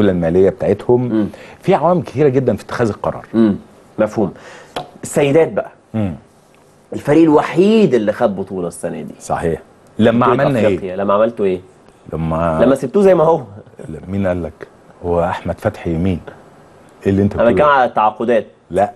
السيوله الماليه بتاعتهم في عوامل كثيره جدا في اتخاذ القرار امم مفهوم السيدات بقى مم. الفريق الوحيد اللي خد بطوله السنه دي صحيح لما بطولة عملنا ايه أفريقيا. لما عملتوا ايه لما لما سبتوه زي ما هو مين قال لك هو احمد فتحي مين ايه اللي انت انا بتكلم بتقوله على التعاقدات لا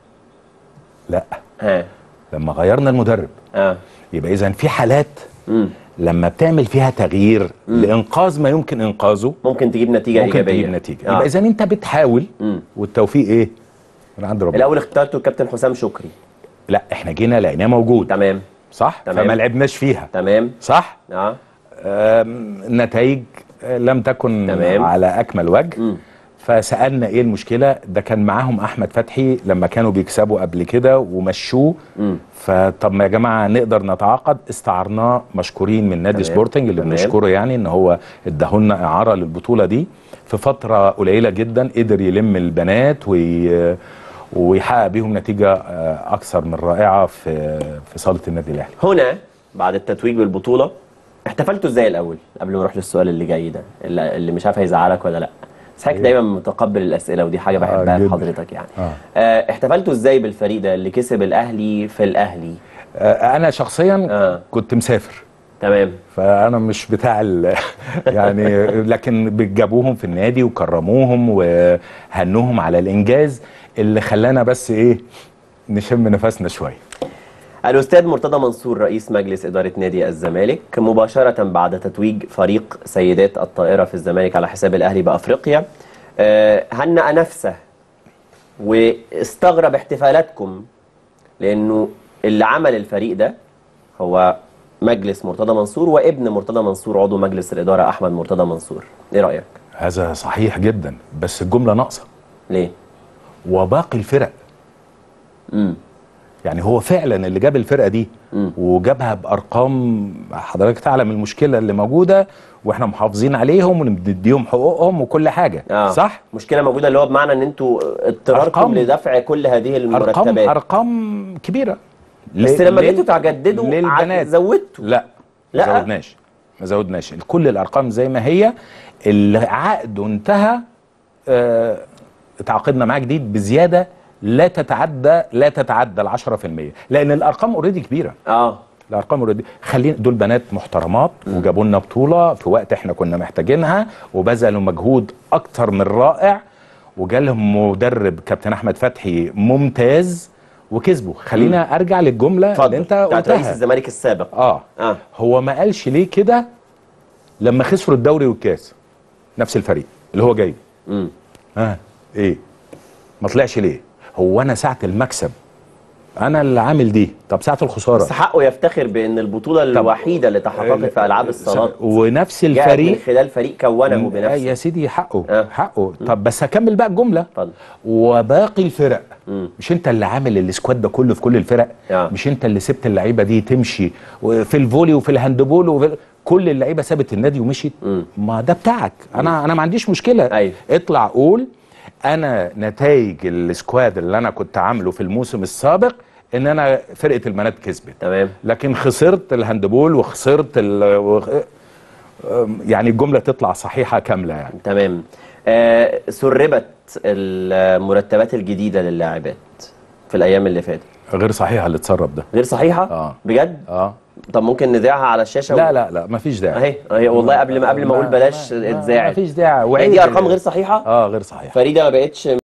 لا ها لما غيرنا المدرب اه يبقى اذا في حالات امم لما بتعمل فيها تغيير لانقاذ ما يمكن انقاذه ممكن تجيب نتيجه ممكن ايجابيه تجيب نتيجه آه. يبقى اذا انت بتحاول مم. والتوفيق ايه من عند ربنا الاول اخترتوا الكابتن حسام شكري لا احنا جينا لقيناه موجود تمام صح تمام. فما لعبناش فيها تمام صح اه النتائج لم تكن تمام. على اكمل وجه مم. فسالنا ايه المشكله ده كان معاهم احمد فتحي لما كانوا بيكسبوا قبل كده ومشوه مم. فطب ما يا جماعه نقدر نتعاقد استعرناه مشكورين من نادي تمام. سبورتنج اللي تمام. بنشكره يعني ان هو اداهولنا اعاره للبطوله دي في فتره قليله جدا قدر يلم البنات وي ويحقق بيهم نتيجه آه، اكثر من رائعه في في صاله النادي الاهلي هنا بعد التتويج بالبطوله احتفلتوا ازاي الاول قبل ما نروح للسؤال اللي جاي ده اللي اللي مش عارف هيزعلك ولا لا بس حضرتك دايما متقبل الاسئله ودي حاجه بحبها في جدا. حضرتك يعني آه. آه احتفلتوا ازاي بالفريق ده اللي كسب الاهلي في الاهلي آه، انا شخصيا آه. كنت مسافر تمام فانا مش بتاع ال- يعني لكن جابوهم في النادي وكرموهم وهنوهم على الانجاز اللي خلانا بس ايه نشم نفسنا شويه الاستاذ مرتضى منصور رئيس مجلس اداره نادي الزمالك مباشره بعد تتويج فريق سيدات الطائره في الزمالك على حساب الاهلي بافريقيا آه، هنأ نفسه واستغرب احتفالاتكم لانه اللي عمل الفريق ده هو مجلس مرتضى منصور وابن مرتضى منصور عضو مجلس الاداره احمد مرتضى منصور ايه رايك هذا صحيح جدا بس الجمله ناقصه ليه وباقي الفرق امم يعني هو فعلا اللي جاب الفرقه دي مم. وجابها بارقام حضرتك تعلم المشكله اللي موجوده واحنا محافظين عليهم وبنديهم حقوقهم وكل حاجه اه صح مشكله موجوده اللي هو بمعنى ان انتوا اضطررتم أرقام- لدفع كل هذه ارقام المرتبات ارقام كبيره بس ل- لما لل- جيتوا تجددوا للبنات زودتوا لا لا؟ ما زودناش ما زودناش كل الارقام زي ما هي العقد انتهى آه، تعاقدنا معاه جديد بزياده لا تتعدى لا تتعدى ال 10% لان الارقام اوريدي كبيره اه الارقام اوريدي خلينا دول بنات محترمات وجابوا لنا بطوله في وقت احنا كنا محتاجينها وبذلوا مجهود اكتر من رائع وجالهم مدرب كابتن احمد فتحي ممتاز وكسبوا خلينا ارجع للجمله اللي اتفضل انت بتاعت رئيس قلتها الزمالك السابق اه اه هو ما قالش ليه كده لما خسروا الدوري والكاس نفس الفريق اللي هو جايبه امم ها ايه ما طلعش ليه هو انا ساعه المكسب انا اللي عامل دي طب ساعه الخساره بس حقه يفتخر بان البطوله الوحيده اللي تحققت في العاب الصالات ونفس جاءت من الفريق خلال فريق كونه آه بنفسه يا سيدي حقه آه. حقه طب بس هكمل بقى الجمله اتفضل وباقي الفرق مم. مش انت اللي عامل السكواد ده كله في كل الفرق آه. مش انت اللي سبت اللعيبه دي تمشي في الفولي وفي الهاندبول وفي كل اللعيبه سابت النادي ومشيت مم. ما ده بتاعك انا انا ما عنديش مشكله أيوة. اطلع قول انا نتائج السكواد اللي انا كنت عامله في الموسم السابق ان انا فرقه البنات كسبت تمام لكن خسرت الهاندبول وخسرت ال... وخ... يعني الجمله تطلع صحيحه كامله يعني تمام آه سربت المرتبات الجديده للاعبات في الايام اللي فاتت غير صحيحه اللي اتسرب ده غير صحيحه آه. بجد اه طب ممكن نذاعها على الشاشه لا لا لا مفيش داعي اهي اهي والله قبل ما قبل ما اقول بلاش ما- ما- اتذاعت مفيش داعي هي وعيب دي ارقام غير صحيحه اه غير صحيحه فريده ما بقتش